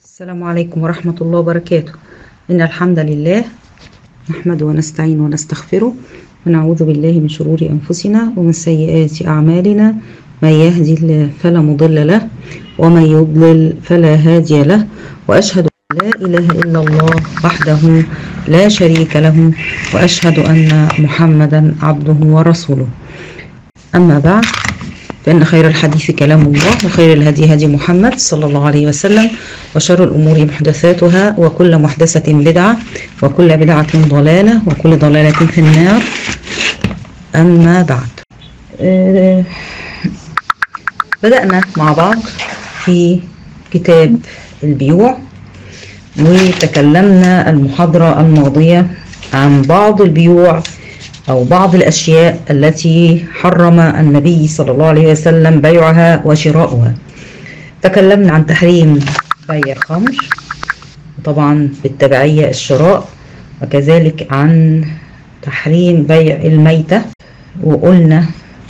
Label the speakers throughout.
Speaker 1: السلام عليكم ورحمة الله وبركاته إن الحمد لله نحمد ونستعين ونستغفره ونعوذ بالله من شرور أنفسنا ومن سيئات أعمالنا من يهدي الله فلا مضل له ومن يضلل فلا هادي له وأشهد أن لا إله إلا الله وحده لا شريك له وأشهد أن محمدا عبده ورسوله أما بعد فإن خير الحديث كلام الله وخير الهدي هدي محمد صلى الله عليه وسلم وشر الأمور محدثاتها وكل محدثة بدعة وكل بدعة ضلالة وكل ضلالة في النار أما بعد آه، بدأنا مع بعض في كتاب البيوع وتكلمنا المحاضرة الماضية عن بعض البيوع أو بعض الأشياء التي حرم النبي صلى الله عليه وسلم بيعها وشراؤها تكلمنا عن تحريم بيع الخمر طبعا بالتبعية الشراء وكذلك عن تحريم بيع الميتة وقلنا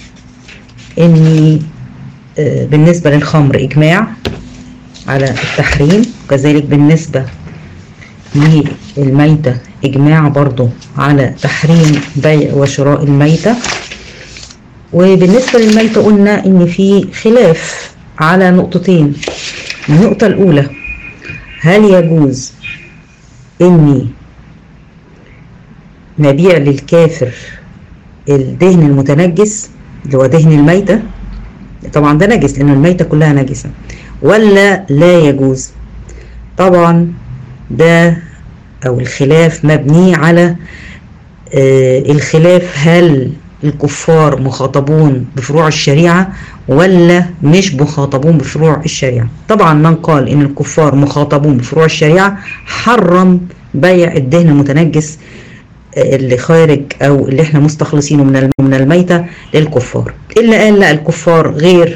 Speaker 1: ان آه، بالنسبة للخمر إجماع على التحريم وكذلك بالنسبة للميتة إجماع برضو على تحريم بيع وشراء الميتة وبالنسبة للميتة قلنا إن في خلاف على نقطتين النقطة الأولى هل يجوز إني نبيع للكافر الدهن المتنجس اللي هو دهن الميتة طبعا ده نجس لأن الميتة كلها نجسة ولا لا يجوز طبعا ده او الخلاف مبني على آه، الخلاف هل الكفار مخاطبون بفروع الشريعة ولا مش مخاطبون بفروع الشريعة طبعا من قال ان الكفار مخاطبون بفروع الشريعة حرم بيع الدهن المتنجس آه، اللي خارج او اللي احنا مستخلصينه من الم- من الميتة للكفار الا قال لا الكفار غير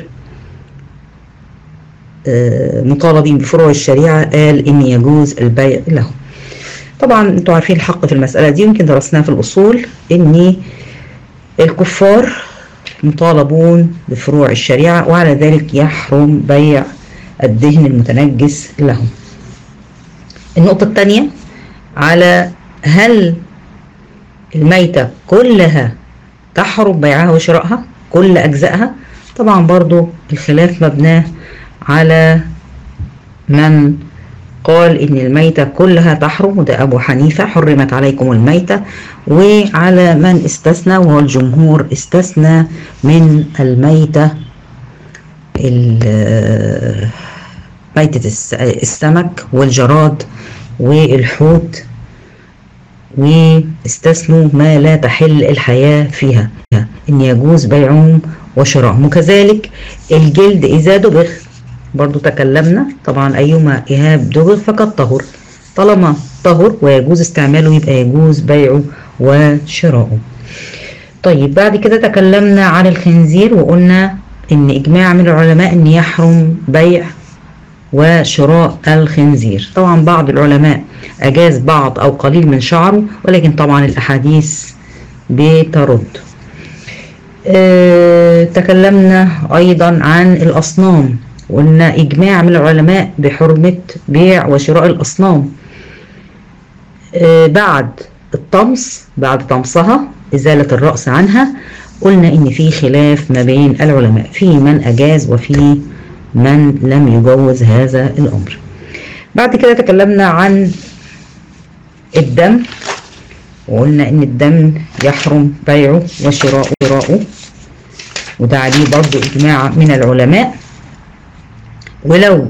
Speaker 1: آه، مطالبين بفروع الشريعة قال إن يجوز البيع لهم طبعا انتوا عارفين الحق في المسألة دي يمكن درسناها في الأصول إن الكفار مطالبون بفروع الشريعة وعلى ذلك يحرم بيع الدهن المتنجس لهم النقطة الثانية على هل الميتة كلها تحرم بيعها وشرائها كل أجزائها طبعا برضو الخلاف مبناه على من قال إن الميتة كلها تحرم وده أبو حنيفة حرمت عليكم الميتة وعلى من استثنى وهو الجمهور استثنى من الميتة ال- ميتة الس- السمك والجراد والحوت واستثنوا ما لا تحل الحياة فيها إن يجوز بيعهم وشراءهم وكذلك الجلد إذا دبغ برضو تكلمنا طبعا أيما إهاب دبغ فقد طهر طالما طهر ويجوز استعماله يبقى يجوز بيعه وشراؤه طيب بعد كده تكلمنا عن الخنزير وقلنا إن إجماع من العلماء إن يحرم بيع وشراء الخنزير طبعا بعض العلماء أجاز بعض أو قليل من شعره ولكن طبعا الأحاديث بترد آه، تكلمنا أيضا عن الأصنام وقلنا إجماع من العلماء بحرمة بيع وشراء الأصنام آه، بعد الطمس بعد طمسها إزالة الرأس عنها قلنا إن في خلاف ما بين العلماء في من أجاز وفي من لم يجوز هذا الأمر بعد كده تكلمنا عن الدم وقلنا إن الدم يحرم بيعه وشراؤه شراؤه وده عليه برضو إجماع من العلماء ولو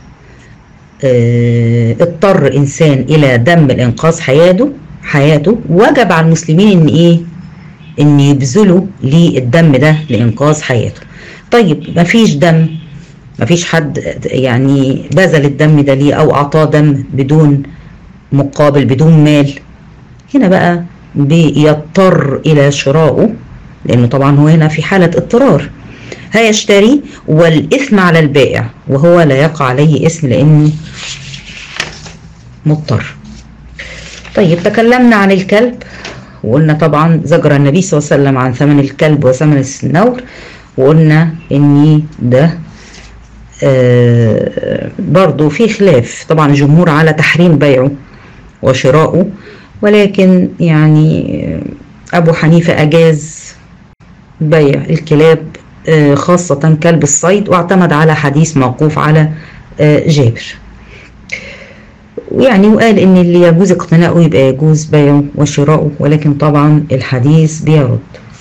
Speaker 1: آه، اضطر إنسان إلى دم لإنقاذ حياته حياته وجب على المسلمين إن إيه إن يبذلوا للدم ده لإنقاذ حياته طيب مفيش دم مفيش حد يعني بذل الدم ده ليه أو أعطاه دم بدون مقابل بدون مال هنا بقى بيضطر إلى شرائه لأنه طبعا هو هنا في حالة اضطرار هيشتري والإثم على البائع وهو لا يقع عليه اسم لأنه مضطر طيب تكلمنا عن الكلب وقلنا طبعا زجر النبي صلى الله عليه وسلم عن ثمن الكلب وثمن السنور وقلنا ان ده آه برضو في خلاف طبعا الجمهور على تحريم بيعه وشراؤه ولكن يعني أبو حنيفة أجاز بيع الكلاب آه خاصة كلب الصيد واعتمد على حديث موقوف على آه جابر يعني وقال ان اللي يجوز اقتناؤه يبقى يجوز بيعه وشراؤه ولكن طبعا الحديث بيرد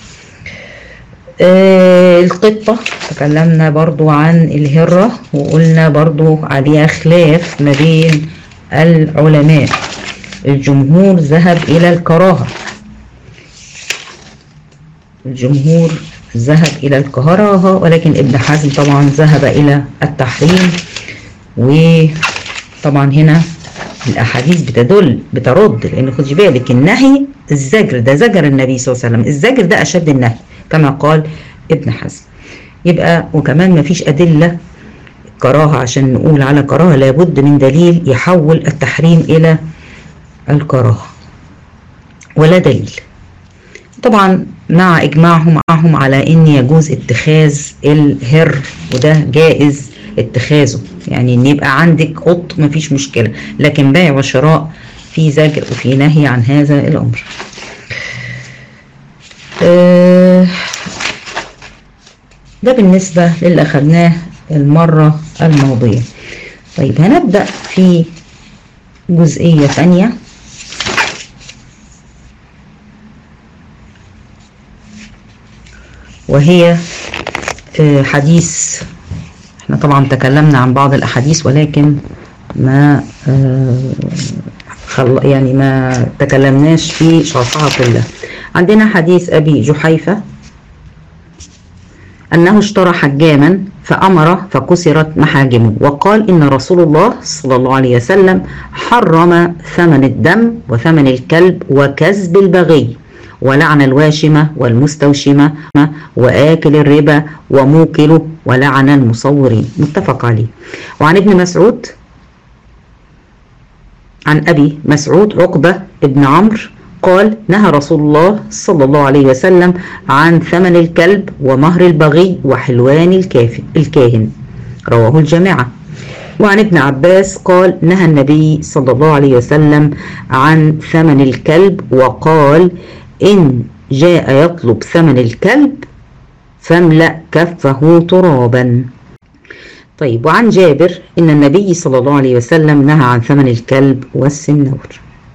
Speaker 1: آه القطة تكلمنا برضو عن الهرة وقلنا برضو عليها خلاف ما بين العلماء الجمهور ذهب إلى الكراهة الجمهور ذهب إلى الكراهة ولكن ابن حزم طبعا ذهب إلى التحريم وطبعا هنا الأحاديث بتدل بترد لأن خدي بالك النهي الزجر ده زجر النبي صلى الله عليه وسلم الزجر ده أشد النهي كما قال ابن حزم يبقى وكمان ما فيش أدلة كراهة عشان نقول على كراهة لابد من دليل يحول التحريم إلى الكراهة ولا دليل طبعا مع إجماعهم معهم على إن يجوز اتخاذ الهر وده جائز اتخاذه يعني إن يبقى عندك قط مفيش مشكلة لكن بيع وشراء في زجر وفي نهي عن هذا الأمر آه ده بالنسبة للي أخدناه المرة الماضية طيب هنبدأ في جزئية ثانية وهي حديث احنا طبعا تكلمنا عن بعض الأحاديث ولكن ما يعني ما تكلمناش في شرحها كلها عندنا حديث أبي جحيفة أنه اشترى حجاما فأمر فكسرت محاجمه وقال إن رسول الله صلى الله عليه وسلم حرم ثمن الدم وثمن الكلب وكسب البغي ولعن الواشمة والمستوشمة وآكل الربا وموكله ولعن المصورين متفق عليه وعن ابن مسعود عن أبي مسعود عقبة ابن عمرو قال نهى رسول الله صلى الله عليه وسلم عن ثمن الكلب ومهر البغي وحلوان الكافن الكاهن رواه الجماعة وعن ابن عباس قال نهى النبي صلى الله عليه وسلم عن ثمن الكلب وقال إن جاء يطلب ثمن الكلب فاملأ كفه ترابا طيب وعن جابر إن النبي صلى الله عليه وسلم نهى عن ثمن الكلب والسنور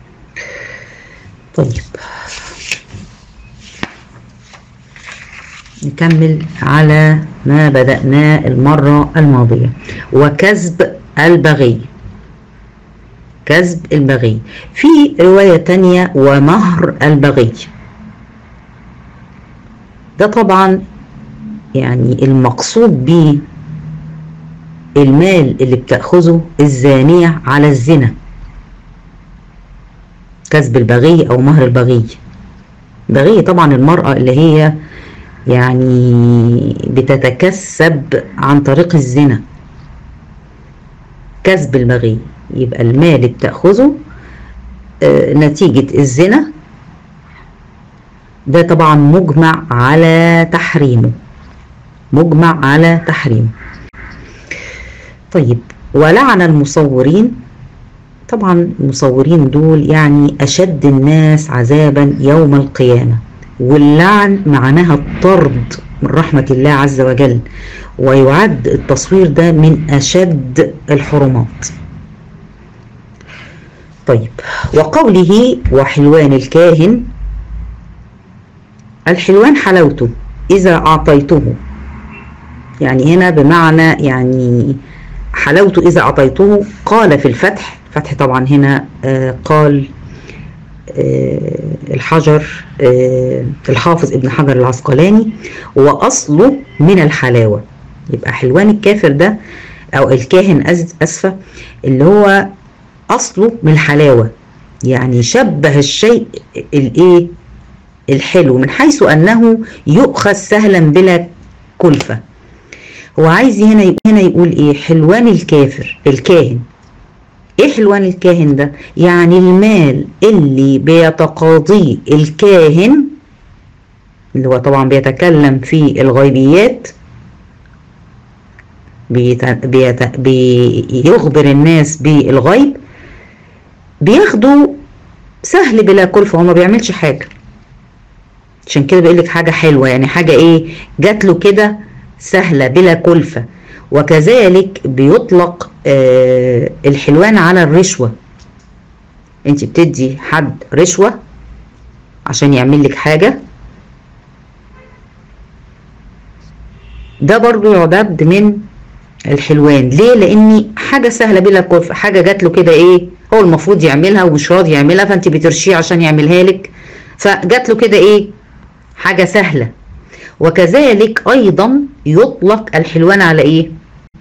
Speaker 1: طيب نكمل على ما بدأناه المرة الماضية وكسب البغي كسب البغي في رواية تانية ومهر البغي ده طبعا يعني المقصود به المال اللي بتأخذه الزانية على الزنا كسب البغي أو مهر البغي بغي طبعا المرأة اللي هي يعني بتتكسب عن طريق الزنا كسب البغي يبقى المال اللي بتأخذه آه نتيجة الزنا ده طبعا مجمع على تحريمه مجمع على تحريمه طيب ولعن المصورين طبعا المصورين دول يعني أشد الناس عذابا يوم القيامة واللعن معناها الطرد من رحمة الله عز وجل ويعد التصوير ده من أشد الحرمات طيب وقوله وحلوان الكاهن الحلوان حلاوته إذا أعطيته يعني هنا بمعنى يعني حلاوته إذا أعطيته قال في الفتح فتح طبعا هنا آه قال آه الحجر آه الحافظ ابن حجر العسقلاني وأصله من الحلاوة يبقى حلوان الكافر ده أو الكاهن أسفة اللي هو أصله من الحلاوة يعني شبه الشيء الإيه الحلو من حيث أنه يؤخذ سهلا بلا كلفة هو عايز هنا هنا يقول ايه حلوان الكافر الكاهن ايه حلوان الكاهن ده يعني المال اللي بيتقاضيه الكاهن اللي هو طبعا بيتكلم في الغيبيات بيت... بيت... بيخبر الناس بالغيب بياخده سهل بلا كلفة هو ما بيعملش حاجة عشان كده بيقول لك حاجة حلوة يعني حاجة ايه جات له كده سهلة بلا كلفة وكذلك بيطلق آه الحلوان على الرشوة انت بتدي حد رشوة عشان يعمل لك حاجة ده برضو يعتبر من الحلوان ليه لاني حاجة سهلة بلا كلفة حاجة جات له كده ايه هو المفروض يعملها ومش راضي يعملها فانت بترشيه عشان يعملها لك فجات له كده ايه حاجة سهلة وكذلك ايضا يطلق الحلوان على ايه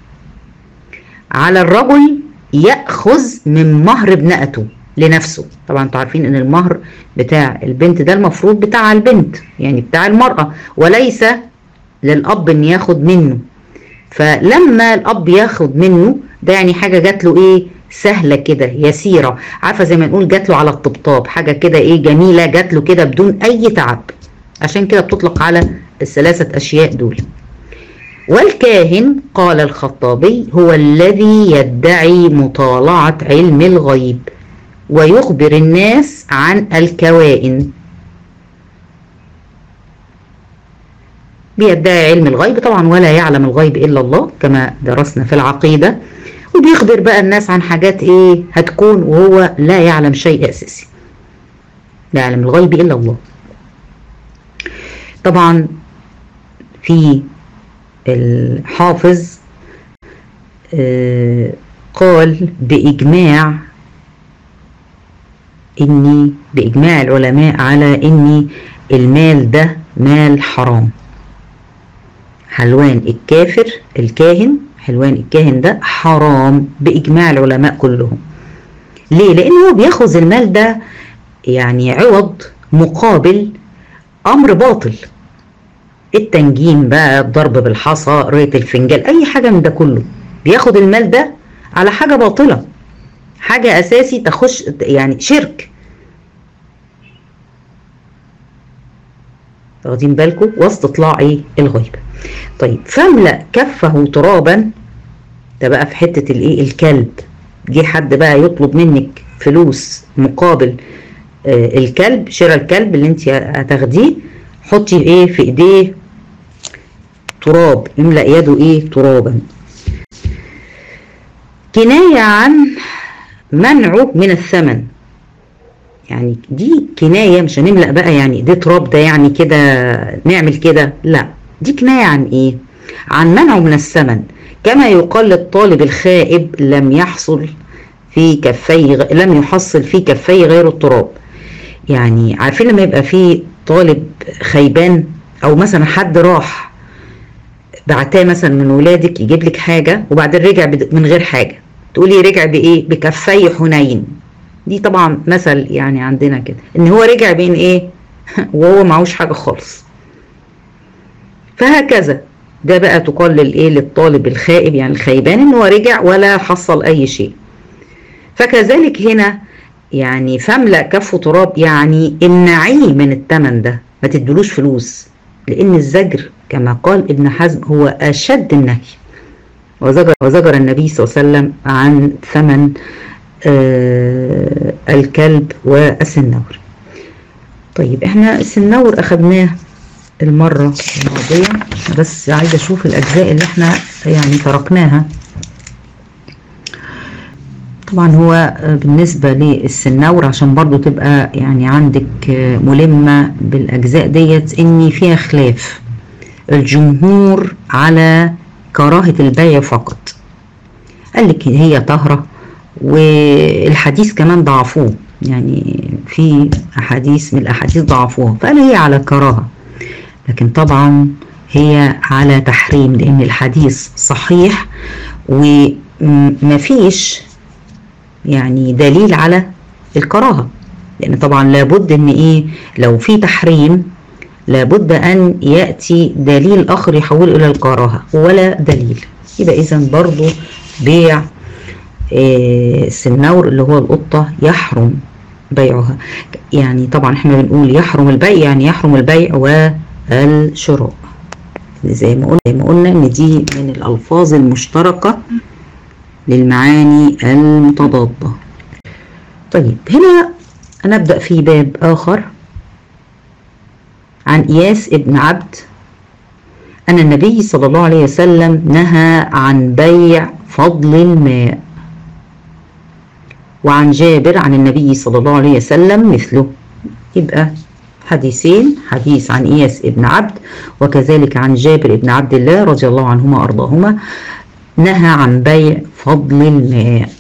Speaker 1: على الرجل يأخذ من مهر ابنته لنفسه طبعا انتوا عارفين ان المهر بتاع البنت ده المفروض بتاع البنت يعني بتاع المرأة وليس للأب ان ياخد منه فلما الأب ياخد منه ده يعني حاجة جات له ايه سهلة كده يسيرة عارفة زي ما نقول جات له على الطبطاب حاجة كده ايه جميلة جات له كده بدون أي تعب عشان كده بتطلق على الثلاثة أشياء دول والكاهن قال الخطابي هو الذي يدعي مطالعة علم الغيب ويخبر الناس عن الكوائن بيدعي علم الغيب طبعا ولا يعلم الغيب إلا الله كما درسنا في العقيدة وبيخبر بقى الناس عن حاجات ايه هتكون وهو لا يعلم شيء أساسي لا يعلم الغيب إلا الله طبعا في الحافظ آه قال بإجماع إني بإجماع العلماء على إني المال ده مال حرام حلوان الكافر الكاهن حلوان الكاهن ده حرام بإجماع العلماء كلهم ليه؟ لأن هو بياخذ المال ده يعني عوض مقابل أمر باطل التنجيم بقى الضرب بالحصى قرايه الفنجان اي حاجه من ده كله بياخد المال ده على حاجه باطله حاجه اساسي تخش يعني شرك واخدين بالكم واستطلاع ايه الغيب طيب فاملا كفه ترابا ده بقى في حته الايه الكلب جه حد بقى يطلب منك فلوس مقابل آه الكلب شراء الكلب اللي انت هتاخديه حطي ايه في ايديه تراب يملأ يده ايه ترابا كناية عن منعه من الثمن يعني دي كناية مش هنملأ بقى يعني ده تراب ده يعني كده نعمل كده لا دي كناية عن ايه عن منعه من الثمن كما يقال للطالب الخائب لم يحصل في كفي لم يحصل في كفي غير التراب يعني عارفين لما يبقى في طالب خيبان او مثلا حد راح بعتاه مثلا من ولادك يجيب لك حاجه وبعدين رجع من غير حاجه تقولي رجع بايه بكفي حنين دي طبعا مثل يعني عندنا كده ان هو رجع بين ايه وهو معهوش حاجه خالص فهكذا ده بقى تقال للايه للطالب الخائب يعني الخيبان ان هو رجع ولا حصل اي شيء فكذلك هنا يعني فاملأ كفه تراب يعني امنعيه من الثمن ده ما تدلوش فلوس لان الزجر كما قال ابن حزم هو اشد النهي وزجر, وزجر النبي صلى الله عليه وسلم عن ثمن آه الكلب والسنور طيب احنا السنور اخدناه المرة الماضية بس عايزة اشوف الاجزاء اللي احنا يعني تركناها طبعا هو بالنسبة للسنور عشان برضو تبقى يعني عندك ملمة بالأجزاء ديت إن فيها خلاف الجمهور على كراهة البيع فقط قال لك هي طهرة والحديث كمان ضعفوه يعني في أحاديث من الأحاديث ضعفوها فقال هي على كراهة لكن طبعا هي على تحريم لأن الحديث صحيح ومفيش يعني دليل على الكراهة لأن طبعا لابد إن إيه لو في تحريم لابد أن يأتي دليل آخر يحول إلى الكراهة ولا دليل يبقى إذا برضو بيع إيه السنور اللي هو القطة يحرم بيعها يعني طبعا احنا بنقول يحرم البيع يعني يحرم البيع والشراء زي ما قلنا زي ما قلنا ان دي من الالفاظ المشتركه للمعاني المتضاده طيب هنا نبدا في باب اخر عن اياس ابن عبد ان النبي صلى الله عليه وسلم نهى عن بيع فضل الماء وعن جابر عن النبي صلى الله عليه وسلم مثله يبقى حديثين حديث عن إياس ابن عبد وكذلك عن جابر ابن عبد الله رضي الله عنهما وأرضاهما نهى عن بيع فضل الماء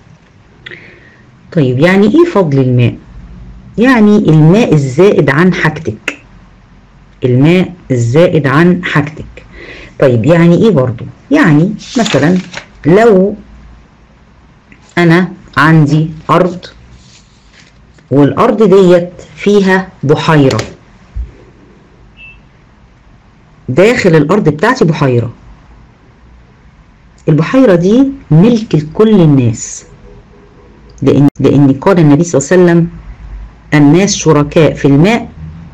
Speaker 1: طيب يعني إيه فضل الماء؟ يعني الماء الزائد عن حاجتك الماء الزائد عن حاجتك طيب يعني إيه برضو؟ يعني مثلا لو أنا عندي أرض والأرض ديت فيها بحيرة داخل الأرض بتاعتي بحيرة البحيرة دي ملك لكل الناس لأن, لأن قال النبي صلى الله عليه وسلم الناس شركاء في الماء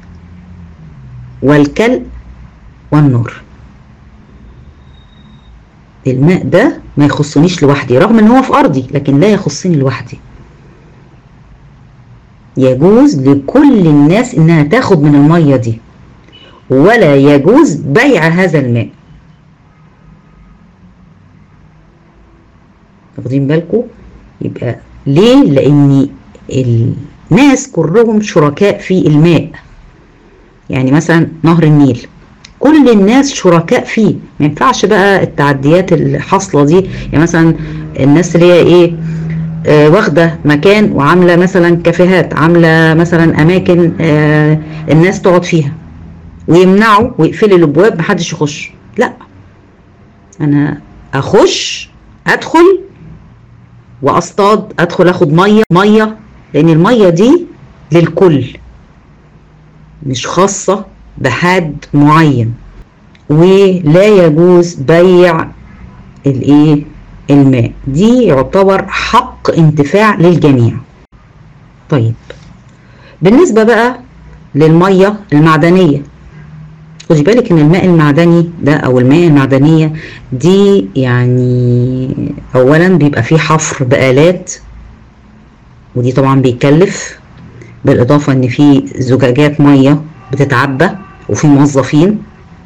Speaker 1: والكلء والنار الماء ده ما يخصنيش لوحدي رغم ان هو في ارضي لكن لا يخصني لوحدي يجوز لكل الناس انها تاخد من المية دي ولا يجوز بيع هذا الماء واخدين بالكم يبقى ليه لان الناس كلهم شركاء في الماء يعني مثلا نهر النيل كل الناس شركاء فيه ما ينفعش بقى التعديات الحاصله دي يعني مثلا الناس اللي هي ايه آه واخده مكان وعامله مثلا كافيهات عامله مثلا اماكن آه الناس تقعد فيها ويمنعوا ويقفلوا الابواب محدش يخش لا انا اخش ادخل واصطاد ادخل اخد ميه ميه لان الميه دي للكل مش خاصه بحد معين ولا يجوز بيع الايه الماء دي يعتبر حق انتفاع للجميع طيب بالنسبه بقى للميه المعدنيه خدي بالك ان الماء المعدني ده او المياه المعدنيه دي يعني اولا بيبقى فيه حفر بآلات ودي طبعا بيكلف بالاضافه ان في زجاجات ميه بتتعبى وفي موظفين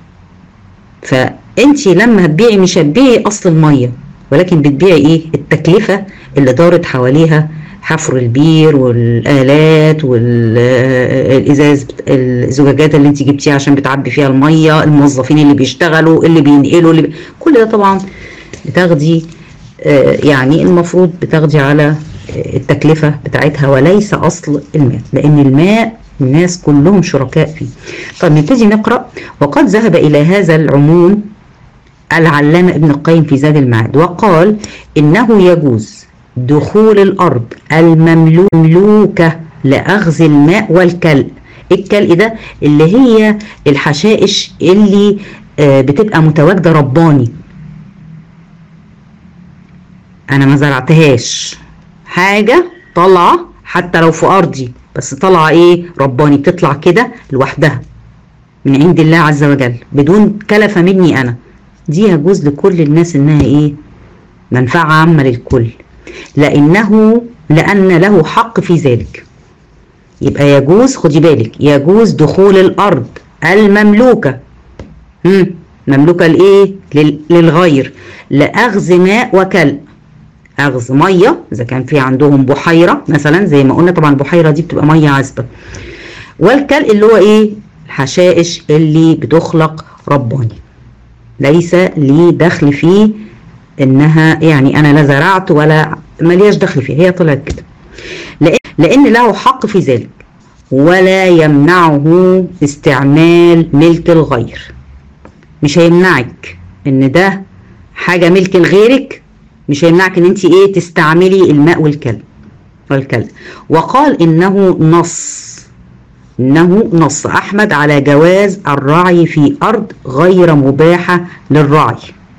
Speaker 1: فانت لما هتبيعي مش هتبيعي اصل الميه ولكن بتبيعي ايه التكلفه اللي دارت حواليها حفر البير والالات والازاز الزجاجات اللي انت جبتيها عشان بتعبي فيها الميه الموظفين اللي بيشتغلوا اللي بينقلوا اللي بي... كل ده طبعا بتاخدي آه يعني المفروض بتاخدي على التكلفه بتاعتها وليس اصل الماء لان الماء الناس كلهم شركاء فيه طب نبتدي نقرأ وقد ذهب إلى هذا العموم العلامة ابن القيم في زاد المعاد وقال إنه يجوز دخول الأرض المملوكة لأخذ الماء والكلء الكلء ده اللي هي الحشائش اللي بتبقى متواجدة رباني أنا ما زرعتهاش حاجة طالعة حتى لو في أرضي بس طالعه ايه رباني بتطلع كده لوحدها من عند الله عز وجل بدون كلفه مني انا دي يجوز لكل الناس انها ايه منفعه عامه للكل لانه لان له حق في ذلك يبقى يجوز خدي بالك يجوز دخول الارض المملوكه مم. مملوكه لايه للغير لاخذ ماء وكلب اخذ ميه اذا كان في عندهم بحيره مثلا زي ما قلنا طبعا البحيره دي بتبقى ميه عذبه والكلء اللي هو ايه الحشائش اللي بتخلق رباني ليس لي دخل فيه انها يعني انا لا زرعت ولا ملياش دخل فيها هي طلعت كده لان لان له حق في ذلك ولا يمنعه استعمال ملك الغير مش هيمنعك ان ده حاجه ملك لغيرك مش هيمنعك ان انت ايه تستعملي الماء والكلب والكلب وقال انه نص انه نص احمد على جواز الرعي في ارض غير مباحه للرعي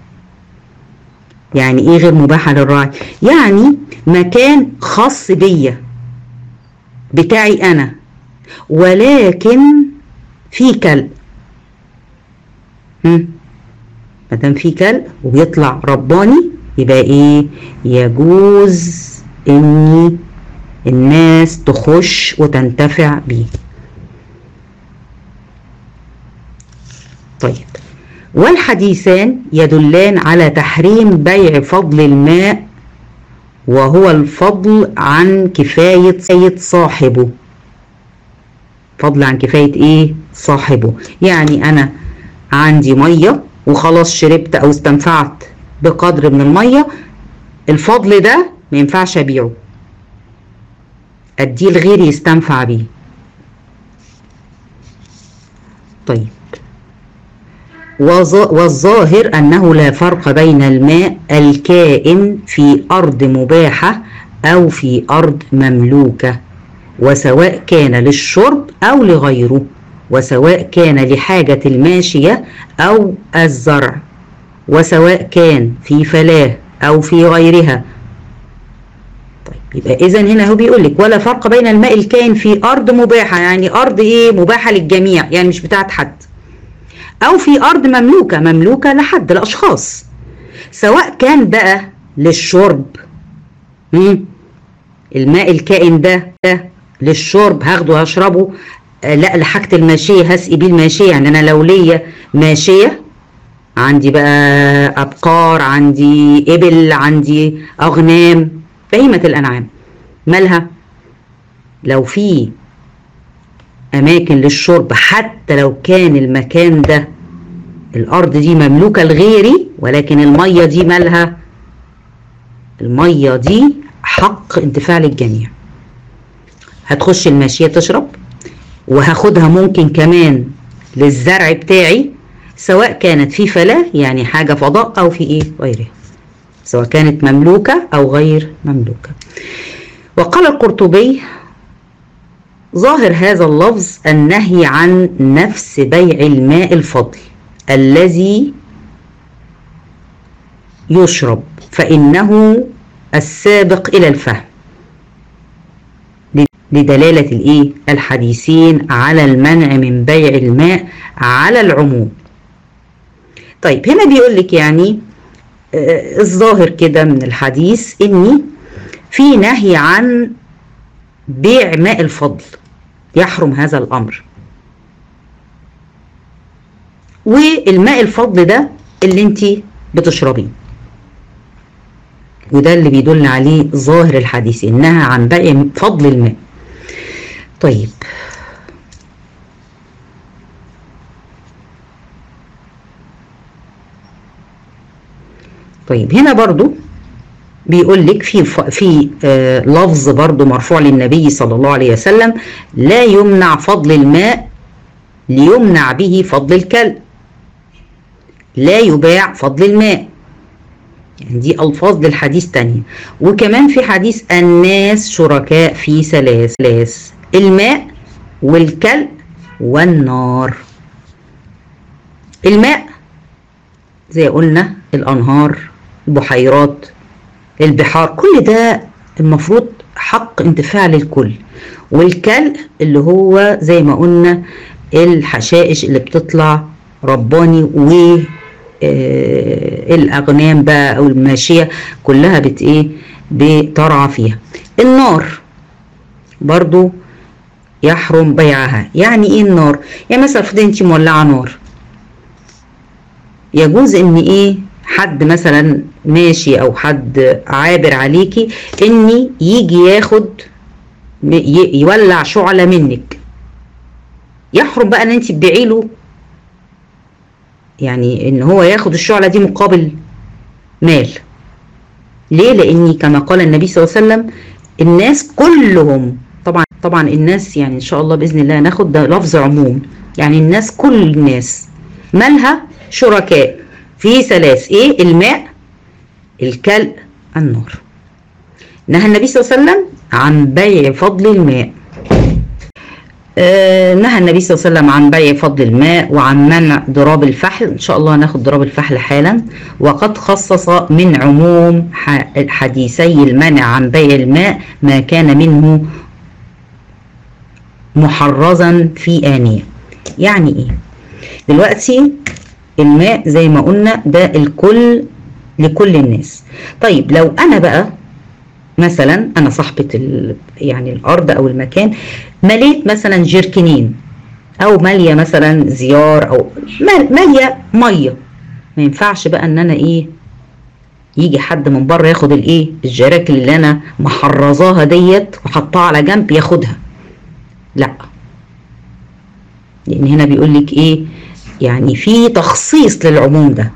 Speaker 1: يعني ايه غير مباحه للرعي يعني مكان خاص بيا بتاعي انا ولكن في كلب ما دام في كلب وبيطلع رباني يبقى ايه يجوز ان الناس تخش وتنتفع بيه طيب والحديثان يدلان على تحريم بيع فضل الماء وهو الفضل عن كفاية صاحبه فضل عن كفاية ايه صاحبه يعني انا عندي مية وخلاص شربت او استنفعت بقدر من المية الفضل ده ما ينفعش ابيعه اديه لغيري يستنفع بيه طيب والظاهر أنه لا فرق بين الماء الكائن في أرض مباحة أو في أرض مملوكة وسواء كان للشرب أو لغيره وسواء كان لحاجة الماشية أو الزرع وسواء كان في فلاة أو في غيرها طيب يبقى إذا هنا هو بيقول لك ولا فرق بين الماء الكائن في أرض مباحة يعني أرض إيه مباحة للجميع يعني مش بتاعت حد أو في أرض مملوكة مملوكة لحد الأشخاص سواء كان بقى للشرب مم. الماء الكائن ده, ده للشرب هاخده هشربه آه لا لحاجة الماشية هسقي بيه الماشية يعني أنا لو ليا ماشية عندي بقى أبقار عندي إبل عندي أغنام بهيمة الأنعام مالها لو في أماكن للشرب حتى لو كان المكان ده الأرض دي مملوكة لغيري ولكن المية دي مالها المية دي حق انتفاع للجميع هتخش الماشية تشرب وهاخدها ممكن كمان للزرع بتاعي سواء كانت في فلاة يعني حاجة فضاء أو في إيه غيرها سواء كانت مملوكة أو غير مملوكة وقال القرطبي ظاهر هذا اللفظ النهي عن نفس بيع الماء الفضل الذي يشرب فإنه السابق إلى الفهم لدلالة الإيه؟ الحديثين على المنع من بيع الماء على العموم طيب هنا بيقول لك يعني آه الظاهر كده من الحديث إني في نهي عن بيع ماء الفضل يحرم هذا الأمر والماء الفضل ده اللي انت بتشربيه وده اللي بيدل عليه ظاهر الحديث انها عن بيع فضل الماء طيب طيب هنا برضو بيقول لك في في آه لفظ برضو مرفوع للنبي صلى الله عليه وسلم لا يمنع فضل الماء ليمنع به فضل الكلب لا يباع فضل الماء يعني دي ألفاظ للحديث تانية وكمان في حديث الناس شركاء في ثلاث الماء والكلب والنار الماء زي قلنا الأنهار البحيرات البحار كل ده المفروض حق انتفاع للكل والكلب اللي هو زي ما قلنا الحشائش اللي بتطلع رباني و آه الاغنام بقى او الماشيه كلها بت ايه بترعى فيها النار برضو يحرم بيعها يعني ايه النار يعني مثلا افرضي انت مولعه نار يجوز ان ايه حد مثلا ماشي او حد عابر عليكي اني يجي ياخد يولع شعله منك يحرم بقى ان انت تبيعي له يعني ان هو ياخد الشعله دي مقابل مال ليه لاني كما قال النبي صلى الله عليه وسلم الناس كلهم طبعا طبعا الناس يعني ان شاء الله باذن الله ناخد ده لفظ عموم يعني الناس كل الناس مالها شركاء في ثلاث ايه الماء الكلب النار نهى النبي صلى الله عليه وسلم عن بيع فضل الماء آه نهى النبي صلى الله عليه وسلم عن بيع فضل الماء وعن منع ضراب الفحل ان شاء الله هناخد ضراب الفحل حالا وقد خصص من عموم حديثي المنع عن بيع الماء ما كان منه محرزا في آنية يعني ايه دلوقتي الماء زي ما قلنا ده الكل لكل الناس طيب لو انا بقى مثلا انا صاحبة ال... يعني الارض او المكان مليت مثلا جيركنين او مالية مثلا زيار او مال- مالية مية ما ينفعش بقى ان انا ايه يجي حد من بره ياخد الايه الجراكل اللي انا محرزاها ديت وحطها على جنب ياخدها لا لان هنا بيقول لك ايه يعني في تخصيص للعموم ده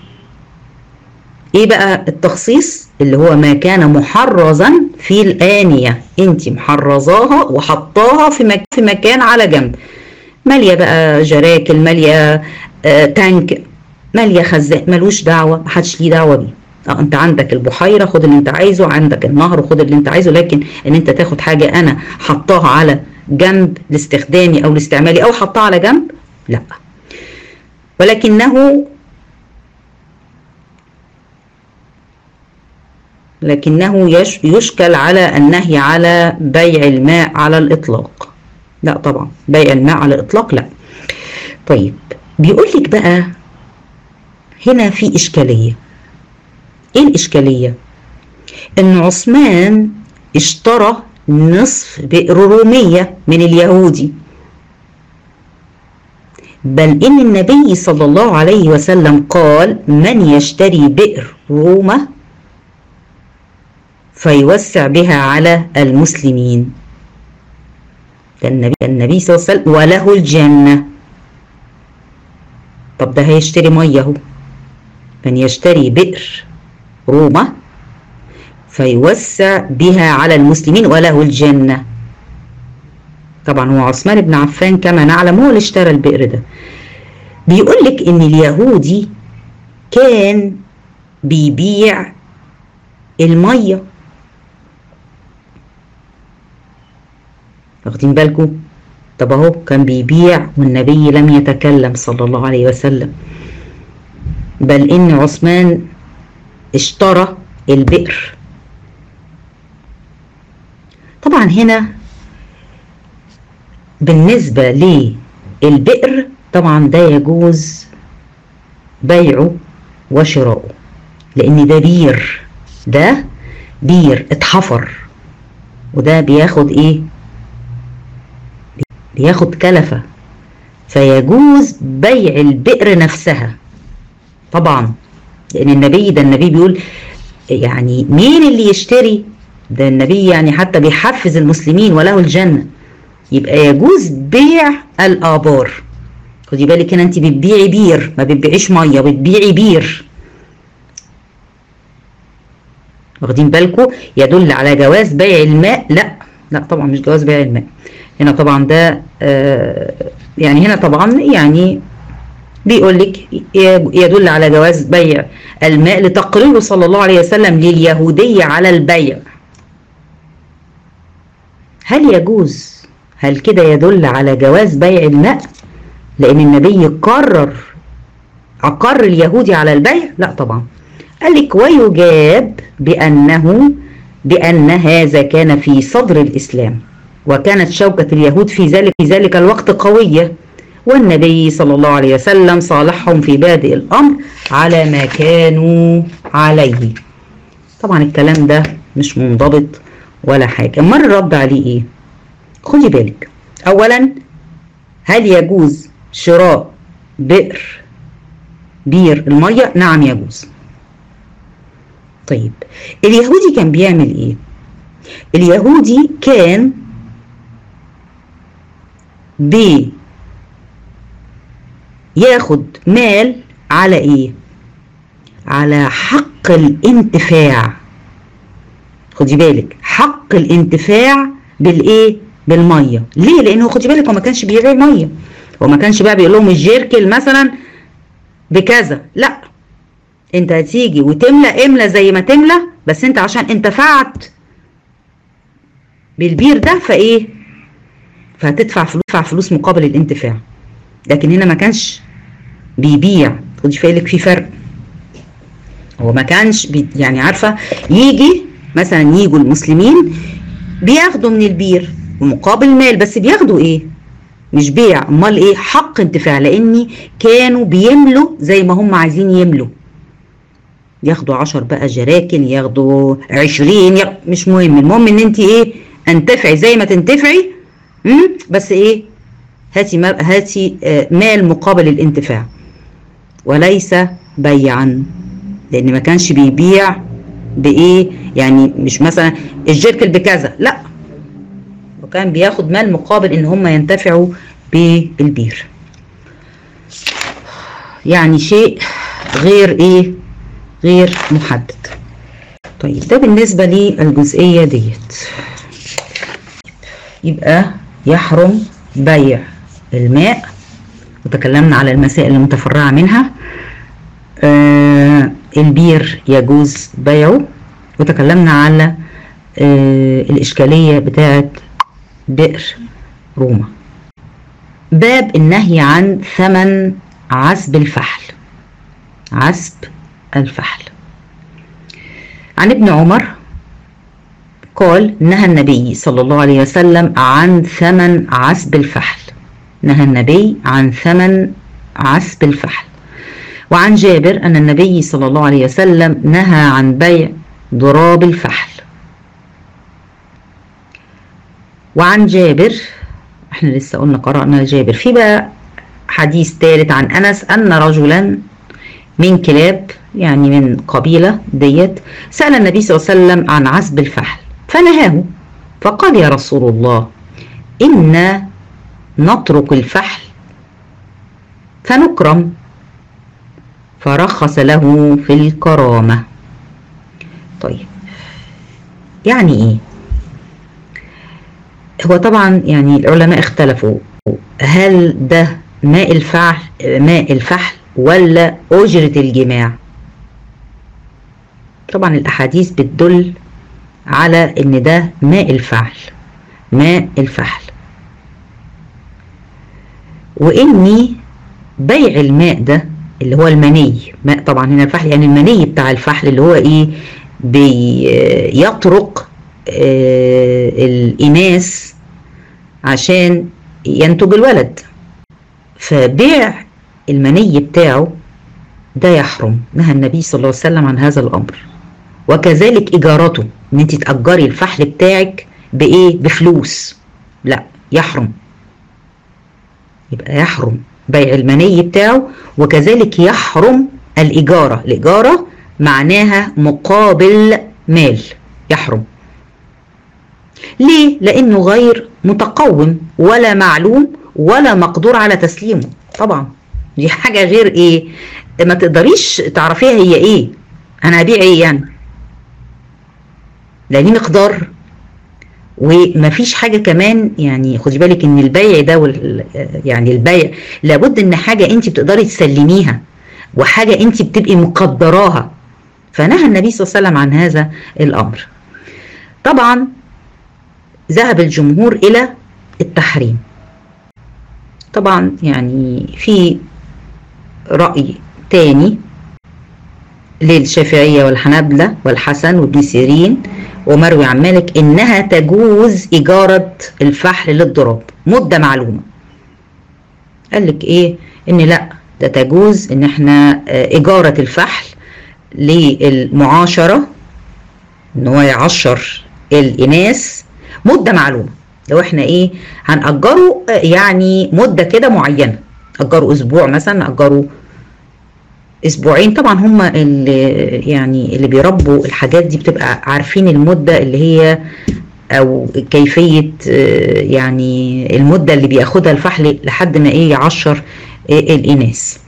Speaker 1: ايه بقى التخصيص اللي هو ما كان محرزا في الآنية انت محرزاها وحطاها في مك في مكان على جنب مالية بقى جراكل مالية آه تانك مالية خزان ملوش دعوة محدش ليه دعوة بيه اه انت عندك البحيرة خد اللي انت عايزه عندك النهر خد اللي انت عايزه لكن ان انت تاخد حاجة انا حطاها على جنب لاستخدامي او لاستعمالي او حطها على جنب لا ولكنه لكنه يش يشكل على النهي على بيع الماء على الإطلاق لا طبعا بيع الماء على الإطلاق لا طيب بيقول لك بقى هنا في إشكالية إيه الإشكالية إن عثمان اشترى نصف بئر رومية من اليهودي بل إن النبي صلى الله عليه وسلم قال من يشتري بئر رومه فيوسع بها على المسلمين ده النبي, النبي صلى الله عليه وسلم وله الجنة طب ده هيشتري مية اهو من يشتري بئر رومة فيوسع بها على المسلمين وله الجنة طبعا هو عثمان بن عفان كما نعلم هو اللي اشترى البئر ده بيقول لك ان اليهودي كان بيبيع الميه واخدين بالكم طب اهو كان بيبيع والنبي لم يتكلم صلى الله عليه وسلم بل ان عثمان اشترى البئر طبعا هنا بالنسبة للبئر طبعا ده يجوز بيعه وشراؤه لان ده بير ده بير اتحفر وده بياخد ايه بياخد كلفة فيجوز بيع البئر نفسها طبعا لان النبي ده النبي بيقول يعني مين اللي يشتري ده النبي يعني حتى بيحفز المسلمين وله الجنة يبقى يجوز بيع الآبار خدي بالك هنا انت بتبيعي بير ما بتبيعيش ميه بتبيعي بير واخدين بالكم يدل على جواز بيع الماء لا لا طبعا مش جواز بيع الماء هنا طبعا ده آه يعني هنا طبعا يعني بيقول لك يدل على جواز بيع الماء لتقريره صلى الله عليه وسلم لليهودية على البيع هل يجوز هل كده يدل على جواز بيع الماء لأن النبي قرر أقر اليهودي على البيع لا طبعا قال لك ويجاب بأنه بأن هذا كان في صدر الإسلام وكانت شوكة اليهود في ذلك في ذلك الوقت قوية والنبي صلى الله عليه وسلم صالحهم في بادئ الأمر على ما كانوا عليه طبعا الكلام ده مش منضبط ولا حاجة أمال الرد عليه إيه خدي بالك أولا هل يجوز شراء بئر بير المية نعم يجوز طيب اليهودي كان بيعمل ايه اليهودي كان بي ياخد مال على ايه على حق الانتفاع خدي بالك حق الانتفاع بالايه بالميه ليه لانه خدي بالك هو ما كانش بيبيع ميه هو ما كانش بقى بيقول لهم الجيركل مثلا بكذا لا انت هتيجي وتملى املى زي ما تملى بس انت عشان انتفعت بالبير ده فايه فهتدفع فلوس تدفع فلوس مقابل الانتفاع لكن هنا ما كانش بيبيع خدي بالك في فرق هو ما كانش بي يعني عارفه يجي مثلا يجوا المسلمين بياخدوا من البير ومقابل مال بس بياخدوا ايه مش بيع امال ايه حق انتفاع لاني كانوا بيملوا زي ما هم عايزين يملوا ياخدوا عشر بقى جراكن ياخدوا عشرين ياخ... مش مهم المهم ان انت ايه انتفعي زي ما تنتفعي مم؟ بس ايه هاتي مال هاتي آه مال مقابل الانتفاع وليس بيعا لان ما كانش بيبيع بايه يعني مش مثلا الجيركل بكذا لا وكان بياخد مال مقابل ان هم ينتفعوا بالبير يعني شيء غير ايه غير محدد طيب ده بالنسبة للجزئية ديت يبقى يحرم بيع الماء وتكلمنا على المسائل المتفرعة منها آه البير يجوز بيعه وتكلمنا على آه الإشكالية بتاعت بئر روما باب النهي عن ثمن عسب الفحل عسب الفحل عن ابن عمر قال نهى النبي صلى الله عليه وسلم عن ثمن عسب الفحل نهى النبي عن ثمن عسب الفحل وعن جابر أن النبي صلى الله عليه وسلم نهى عن بيع ضراب الفحل وعن جابر احنا لسه قلنا قرأنا جابر في بقى حديث ثالث عن أنس أن رجلا من كلاب يعني من قبيلة ديت سأل النبي صلى الله عليه وسلم عن عزب الفحل فنهاه فقال يا رسول الله إنا نترك الفحل فنكرم فرخص له في الكرامة طيب يعني ايه هو طبعا يعني العلماء اختلفوا هل ده ماء الفحل ماء الفحل ولا أجرة الجماع طبعا الأحاديث بتدل على إن ده ماء الفحل ماء الفحل وإني بيع الماء ده اللي هو المني ماء طبعا هنا الفحل يعني المني بتاع الفحل اللي هو إيه بيطرق آه الإناث عشان ينتج الولد فبيع المني بتاعه ده يحرم نهى النبي صلى الله عليه وسلم عن هذا الامر وكذلك اجارته ان انت تاجري الفحل بتاعك بايه بفلوس لا يحرم يبقى يحرم بيع المني بتاعه وكذلك يحرم الاجاره الاجاره معناها مقابل مال يحرم ليه لانه غير متقوم ولا معلوم ولا مقدور على تسليمه طبعا دي حاجه غير ايه ما تقدريش تعرفيها هي ايه انا هبيع ايه يعني لا ليه مقدار ومفيش حاجه كمان يعني خدي بالك ان البيع ده وال يعني البيع لابد ان حاجه انت بتقدري تسلميها وحاجه انت بتبقي مقدراها فنهى النبي صلى الله عليه وسلم عن هذا الامر طبعا ذهب الجمهور الى التحريم طبعا يعني في رأي تاني للشافعية والحنابلة والحسن وابن سيرين ومروي عن مالك إنها تجوز إجارة الفحل للضراب مدة معلومة قال لك إيه إن لا ده تجوز إن إحنا إجارة الفحل للمعاشرة إن هو يعشر الإناث مدة معلومة لو إحنا إيه هنأجره يعني مدة كده معينة أجروا أسبوع مثلا أجروا اسبوعين طبعا هم اللي يعني اللي بيربوا الحاجات دي بتبقى عارفين المده اللي هي او كيفيه يعني المده اللي بياخدها الفحل لحد ما ايه يعشر الاناث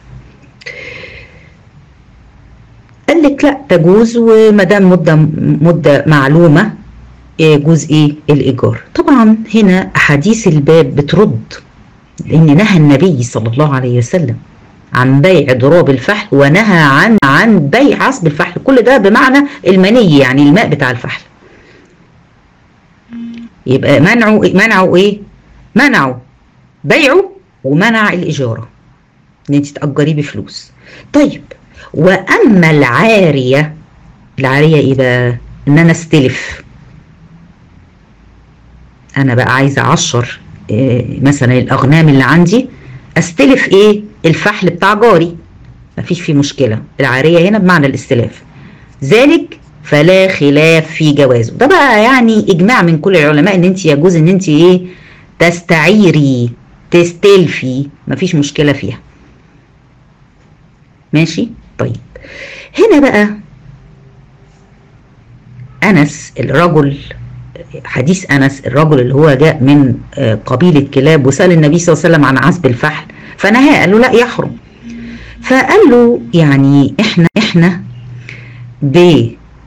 Speaker 1: قال لك لا تجوز وما دام مده مده معلومه يجوز ايه الايجار طبعا هنا احاديث الباب بترد لان نهى النبي صلى الله عليه وسلم عن بيع ضراب الفحل ونهى عن عن بيع عصب الفحل كل ده بمعنى المني يعني الماء بتاع الفحل يبقى منعوا منعوا ايه منعوا بيعه ومنع الاجاره ان انت تاجريه بفلوس طيب واما العاريه العاريه ايه بقى ان انا استلف انا بقى عايزه اعشر إيه مثلا الاغنام اللي عندي استلف ايه الفحل بتاع جاري مفيش فيه مشكله العاريه هنا بمعنى الاستلاف ذلك فلا خلاف في جوازه ده بقى يعني اجماع من كل العلماء ان انت يجوز ان انت ايه تستعيري تستلفي مفيش مشكله فيها ماشي طيب هنا بقى انس الرجل حديث انس الرجل اللي هو جاء من قبيله كلاب وسال النبي صلى الله عليه وسلم عن عزب الفحل فنهاه قال له لا يحرم فقال له يعني احنا احنا ب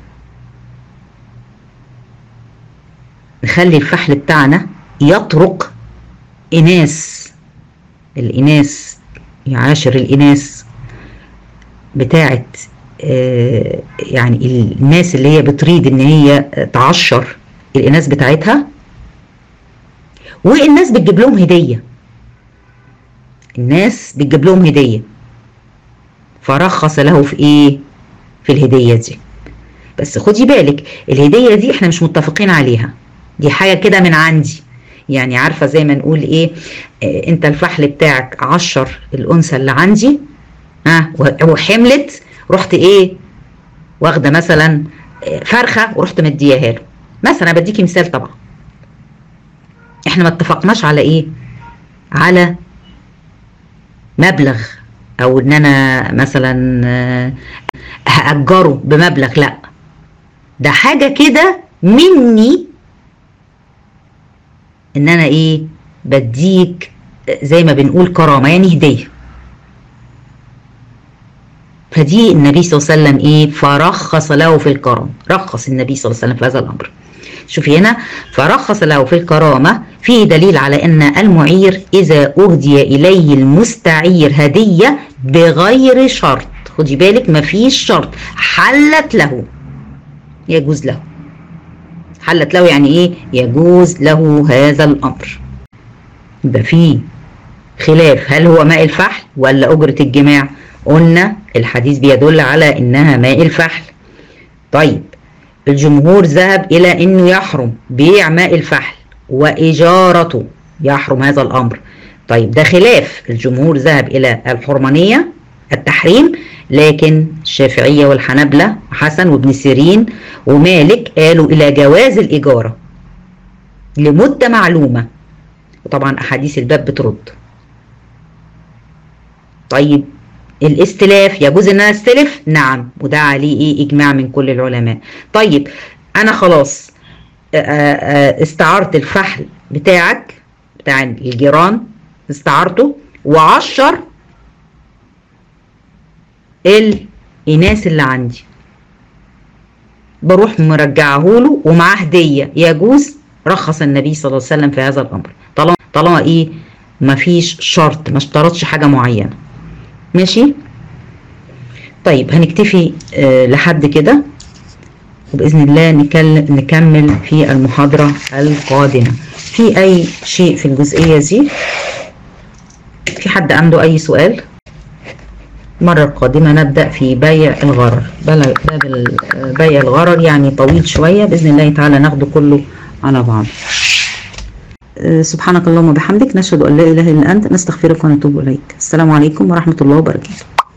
Speaker 1: نخلي الفحل بتاعنا يطرق اناث الاناث يعاشر الاناث بتاعت آه يعني الناس اللي هي بتريد ان هي تعشر الاناث بتاعتها والناس بتجيب لهم هديه الناس بتجيب لهم هديه فرخص له في ايه في الهديه دي بس خدي بالك الهديه دي احنا مش متفقين عليها دي حاجه كده من عندي يعني عارفه زي ما نقول ايه آه انت الفحل بتاعك عشر الانثى اللي عندي ها آه وحملت رحت ايه واخده مثلا فرخه ورحت مدياها له مثلا بديكي مثال طبعا احنا ما اتفقناش على ايه على مبلغ او ان انا مثلا هاجره بمبلغ لا ده حاجه كده مني ان انا ايه بديك زي ما بنقول كرامه يعني هديه فدي النبي صلى الله عليه وسلم ايه فرخص له في الكرامه رخص النبي صلى الله عليه وسلم في هذا الامر شوفي هنا فرخص له في الكرامه فيه دليل على ان المعير اذا اهدي اليه المستعير هديه بغير شرط خدي بالك مفيش شرط حلت له يجوز له حلت له يعني ايه يجوز له هذا الامر يبقى فيه خلاف هل هو ماء الفحل ولا اجره الجماع قلنا الحديث بيدل على انها ماء الفحل طيب الجمهور ذهب الى انه يحرم بيع ماء الفحل واجارته يحرم هذا الامر طيب ده خلاف الجمهور ذهب الى الحرمانيه التحريم لكن الشافعيه والحنابله حسن وابن سيرين ومالك قالوا الى جواز الاجاره لمده معلومه وطبعا احاديث الباب بترد طيب الاستلاف يجوز ان انا استلف نعم وده عليه ايه اجماع من كل العلماء طيب انا خلاص استعرت الفحل بتاعك بتاع الجيران استعرته وعشر الاناث اللي عندي بروح مرجعه له ومعاه هديه يجوز رخص النبي صلى الله عليه وسلم في هذا الامر طالما طالما ايه مفيش شرط ما اشترطش حاجه معينه ماشي طيب هنكتفي آه لحد كده وبإذن الله نكلم نكمل في المحاضرة القادمة في أي شيء في الجزئية دي في حد عنده أي سؤال المرة القادمة نبدأ في بيع الغرر باب بيع الغرر يعني طويل شوية بإذن الله تعالى ناخده كله على بعض سبحانك اللهم وبحمدك نشهد أن لا إله إلا أنت نستغفرك ونتوب إليك السلام عليكم ورحمة الله وبركاته